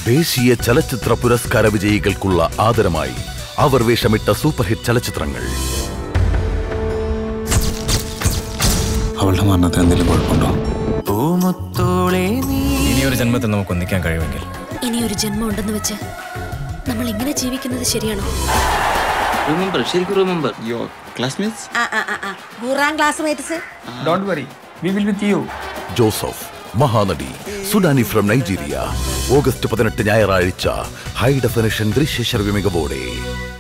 ദേശീയ ചലച്ചിത്ര പുരസ്കാര വിജയികൾക്കുള്ള ആദരമായി അവർ വേഷമിട്ട സൂപ്പർ ഹിറ്റ് ചലച്ചിത്രങ്ങൾ അവളുടെ മരണത്തിന് എന്തെങ്കിലും കുഴപ്പമുണ്ടോ പൂമുത്തോളെ നീ ഇനിയൊരു ജന്മത്തിൽ നമുക്ക് ഒന്നിക്കാൻ കഴിയുമെങ്കിൽ ഇനി ഒരു ജന്മം ഉണ്ടെന്ന് വെച്ച് നമ്മൾ ഇങ്ങനെ ജീവിക്കുന്നത് ശരിയാണോ റിമെമ്പർ ശരിക്കും റിമെമ്പർ യുവർ ക്ലാസ്മേറ്റ്സ് നൂറാം class Don't worry, we will with you. Joseph Mahanati Sudani from Nigeria August പതിനെട്ട് ഞായറാഴ്ച ഹൈ ഡെഫിനിഷൻ ദൃശ്യശ്രവ്യ മികവോടെ